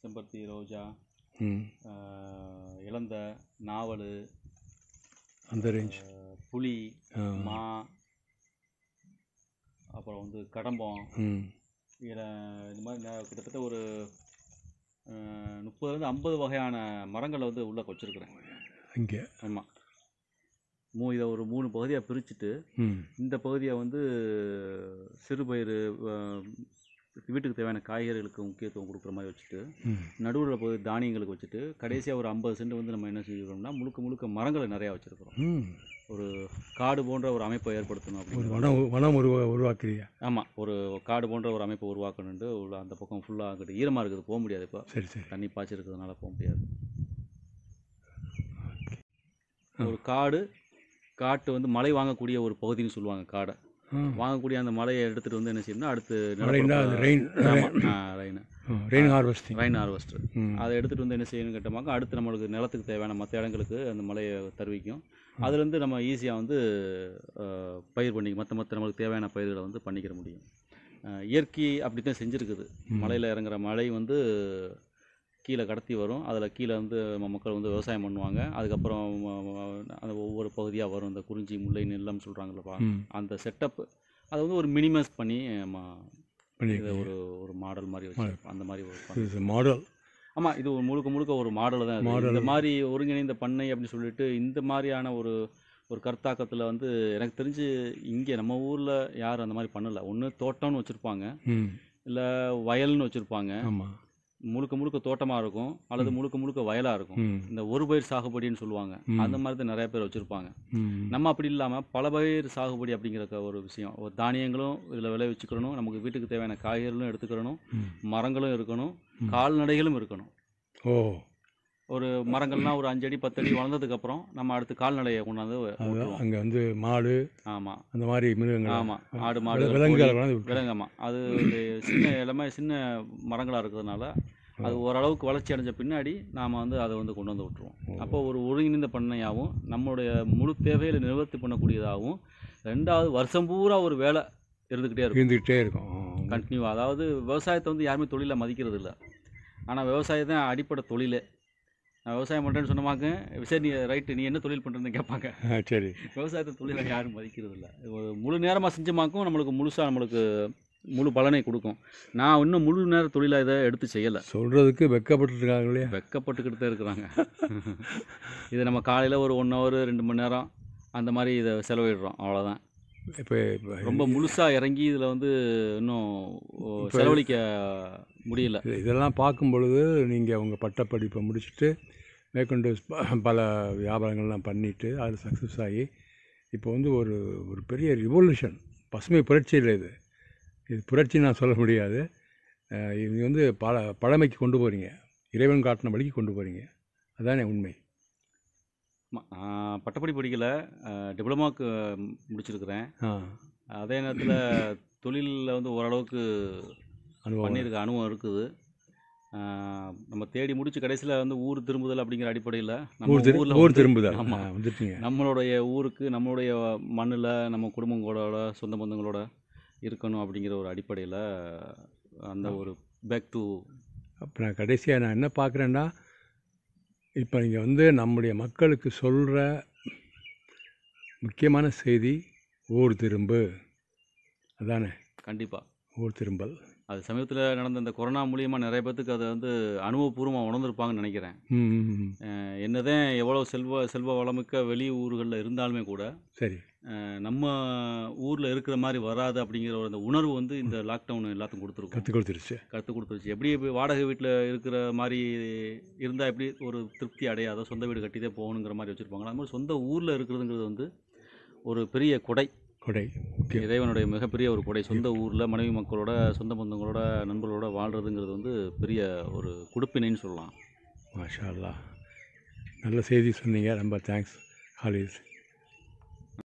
செம்பருத்தி ரோஜா ம் ஆஹ் இலந்த நாவல் அந்த ரேஞ்ச் ஆஹ் புளி ஆ மா அப்புறம் வந்து கடம்பம் ம் இதில் இந்த மாதிரி நெ- கிட்டத்தட்ட ஒரு ஆஹ் முப்பதுலேருந்து ஐம்பது வகையான மரங்களை வந்து உள்ளே வச்சுருக்குறேன் இங்கே ஆமாம் மூ இதை ஒரு மூணு பகுதியாக பிரிச்சுட்டு ம் இந்த பகுதியை வந்து சிறுபயிறு ஆஹ் வீட்டுக்கு தேவையான காய்கறிகளுக்கு முக்கியத்துவம் கொடுக்குற மாதிரி வச்சுட்டு ம் நடுவில் போய் தானியங்களுக்கு வச்சுட்டு கடைசியாக ஒரு ஐம்பது சென்ட் வந்து நம்ம என்ன செஞ்சுக்கிறோம்னா முழுக்க முழுக்க மரங்களை நிறையா வச்சுருக்கிறோம் ம் ஒரு காடு போன்ற ஒரு அமைப்பை ஏற்படுத்தணும் ஒரு அப்படின்னு வனம் வனம் உருவா உருவாக்குறியா ஆமாம் ஒரு காடு போன்ற ஒரு அமைப்பை உருவாக்கணுன்ட்டு உள்ள அந்த பக்கம் ஃபுல்லாக அங்கிட்டு ஈரமாக இருக்குது போக முடியாது இப்போ சரி சரி தண்ணி பாய்ச்சி இருக்கிறதுனால போக முடியாது ஒரு காடு காட்டு வந்து மழை வாங்கக்கூடிய ஒரு பகுதின்னு சொல்லுவாங்க காடை ஆ வாங்கக்கூடிய அந்த மலையை எடுத்துகிட்டு வந்து என்ன செய்யணும்னா அடுத்து மழைன்னா அது rain rain rain harvesting rain harvester ம் அதை எடுத்துகிட்டு வந்து என்ன செய்யணும்னு கேட்டோமாக்கா அடுத்து நம்மளுக்கு நிலத்துக்கு தேவையான மற்ற இடங்களுக்கு அந்த மலையை தருவிக்கும் அதுலேருந்து நம்ம ஈஸியாக வந்து அஹ், பயிர் பண்ணி மற்ற மற்ற நம்மளுக்கு தேவையான பயிர்களை வந்து பண்ணிக்கிற முடியும் அஹ், இயற்கை அப்படி தான் செஞ்சுருக்குது மலையில் இறங்குற மழை வந்து கீழே கடத்தி வரும் அதில் கீழே வந்து நம்ம மக்கள் வந்து விவசாயம் பண்ணுவாங்க அதுக்கப்புறம் ம- ம- அந்த ஒவ்வொரு பகுதியாக வரும் இந்த குறிஞ்சி முல்லை நெல்லம் சொல்கிறாங்களப்பா ம் அந்த செட்டப் அதை வந்து ஒரு மினிமைஸ் பண்ணி நம்ம இதை பண்ணியிருக்கீங்க ஒரு ஒரு மாடல் மாதிரி வச்சு அந்த மாதிரி ஒரு பண்ண- இது மாடல் ஆமாம் இது ஒரு முழுக்க முழுக்க ஒரு மாடல் தான் இது. Model. இந்த மாதிரி ஒருங்கிணைந்த பண்ணை அப்படின்னு சொல்லிட்டு இந்த மாதிரியான ஒரு ஒரு கருத்தாக்கத்தில் வந்து எனக்கு தெரிஞ்சு இங்கே நம்ம ஊரில் யாரும் அந்த மாதிரி பண்ணலை ஒன்று தோட்டம்னு வச்சுருப்பாங்க ம் இல்லை வயல்னு வச்சுருப்பாங்க ஆமாம் முழுக்க முழுக்க தோட்டமாக இருக்கும் அல்லது முழுக்க முழுக்க வயலாக இருக்கும் ம் இந்த ஒரு பயிர் சாகுபடின்னு சொல்லுவாங்க அந்த மாதிரி தான் நிறைய பேர் வச்சுருப்பாங்க ம் நம்ம அப்படி இல்லாமல் பல பயிர் சாகுபடி அப்படிங்கிற க- ஒரு விஷயம் ஒரு தானியங்களும் இதில் விளைவிச்சுக்கிறணும் நமக்கு வீட்டுக்கு தேவையான காய்கறிகளும் எடுத்துக்கிறணும் ம். மரங்களும் இருக்கணும் கால்நடைகளும் இருக்கணும் ஓ ஒரு மரங்கள்லாம் ஒரு அஞ்சடி பத்தடி வளர்ந்ததுக்கப்புறம் நம்ம அடுத்து கால்நடையை கொண்டாந்து அதுதான் அங்கே வந்து மாடு ஆமாம் அந்த மாதிரி மிருகங்கள் ஆமாம் ஆடு மாடு விலங்குகளை கொண்டாந்து விட்டு- விலங்கம்மா அது இந்த சின்ன எல்லாமே சின்ன மரங்களாக இருக்கிறதுனால அது ஓரளவுக்கு வளர்ச்சி அடைஞ்ச பின்னாடி நாம் வந்து அதை வந்து கொண்டு வந்து விட்டுருவோம் அப்போ ஒரு ஒருங்கிணைந்த பண்ணையாகவும் நம்மளுடைய முழு தேவைகளை நிவர்த்தி பண்ணக்கூடியதாகவும் ரெண்டாவது வருஷம் பூரா ஒரு வேலை இருந்துக்கிட்டே இருக்கும் இருந்துக்கிட்டே இருக்கும் ஆ. கண்டினியூ அதாவது விவசாயத்தை வந்து யாருமே தொழிலை மதிக்கிறது இல்லை ஆனால் விவசாயம் தான் அடிப்படை தொழிலே நான் விவசாயம் பண்ணுறேன்னு சொன்னமாக்க சரி நீ ரைட்டு நீ என்ன தொழில் பண்ணுறேன்னு கேட்பாங்க ஆ சரி விவசாயத்தை தொழிலை யாரும் மதிக்கிறது இல்லை ஒரு முழு நேரமாக செஞ்சமாக்கும் நம்மளுக்கு முழுசாக நம்மளுக்கு முழு பலனை கொடுக்கும் நான் இன்னும் முழு நேர தொழிலாக இதை எடுத்து செய்யலை சொல்கிறதுக்கு வெக்கப்பட்டுட்டு இருக்காங்க இல்லையா வெக்கப்பட்டுக்கிட்டு தான் இருக்கிறாங்க இதை நம்ம காலையில் ஒரு ஒன் ஹவர் ரெண்டு மணி நேரம் அந்த மாதிரி இதை செலவிடுறோம் அவ்வளோதான் இப்போ இப்போ ரொம்ப முழுசாக இறங்கி இதில் வந்து இன்னும் ஓ, செலவழிக்க முடியல இது- இதெல்லாம் பார்க்கும் பொழுது நீங்கள் உங்கள் பட்டப்படிப்பை முடிச்சுட்டு மேற்கொண்டு ப- பல வியாபாரங்கள்லாம் பண்ணிவிட்டு அது சக்ஸஸ் ஆகி இப்போ வந்து ஒரு ஒரு பெரிய ரிவல்யூஷன் பசுமை புரட்சி இல்லை இது இது புரட்சி நான் சொல்ல முடியாது அஹ் இது வந்து பல பழமைக்கு கொண்டு போகிறீங்க இறைவன் காட்டின வழிக்கு கொண்டு போகிறீங்க அதானே உண்மை ஆமா, நான் பட்டப்படி படிக்கல டிப்ளமாக்கு முடிச்சிருக்கிறேன் ஆ அதே நேரத்தில் தொழிலில் வந்து ஓரளவுக்கு அனுபவம் பண்ணியிருக்க அனுபவம் இருக்குது ஆஹ் நம்ம தேடி முடிச்சு கடைசியில் வந்து ஊர் திரும்புதல் அப்படிங்கிற அடிப்படையில் நம்ம ஊர் திரு ஊரில் ஊர் திரும்புதல் ஆமா. ஆ, வந்துட்டீங்க நம்மளுடைய ஊருக்கு நம்மளுடைய மண்ணில் நம்ம குடும்பங்களோட சொந்த பந்தங்களோட இருக்கணும் அப்படிங்கிற ஒரு அடிப்படையில் அந்த ஒரு பேக் டு அப்போ நான் கடைசியாக நான் என்ன பார்க்குறேன்னா இப்போ நீங்கள் வந்து நம்முடைய மக்களுக்கு சொல்கிற முக்கியமான செய்தி ஊர் திரும்பு அதானே கண்டிப்பாக ஊர் திரும்பல் அது சமீபத்தில் நடந்த இந்த கொரோனா மூலியமாக நிறைய பேர்த்துக்கு அதை வந்து அனுபவபூர்வமாக உணர்ந்திருப்பாங்கன்னு நினைக்கிறேன் ம், ம், ம். அஹ் என்னதான் எவ்வளோ செல்வ செல்வ வளமிக்க வெளி ஊர்களில் இருந்தாலுமே கூட சரி அஹ் நம்ம ஊரில் இருக்கிற மாதிரி வராது அப்படிங்கிற ஒரு அந்த உணர்வு வந்து இந்த லாக்டவுன் எல்லாத்துக்கும் கொடுத்துருக்கோம் கற்றுக் கொடுத்துருச்சு கற்றுக் கொடுத்துருச்சு எப்படி இப்ப வாடகை வீட்டில் இருக்கிற மாதிரி இருந்தால் எப்படி ஒரு திருப்தி அடையாதோ சொந்த வீடு கட்டிதே போகணுங்கிற மாதிரி வச்சுருப்பாங்களா அது மாதிரி சொந்த ஊரில் இருக்கிறதுங்கிறது வந்து ஒரு பெரிய கொடை கொடை முக்கியம் இறைவனுடைய மிகப்பெரிய ஒரு கொடை சொந்த ஊரில் மனைவி மக்களோட சொந்த பந்தங்களோட நண்பர்களோட வாழ்கிறதுங்கிறது வந்து பெரிய ஒரு கொடுப்பினைன்னு சொல்லலாம் மாஷா அல்லாஹ் நல்ல செய்தி சொன்னீங்க ரொம்ப தேங்க்ஸ் ஹாலிஸ்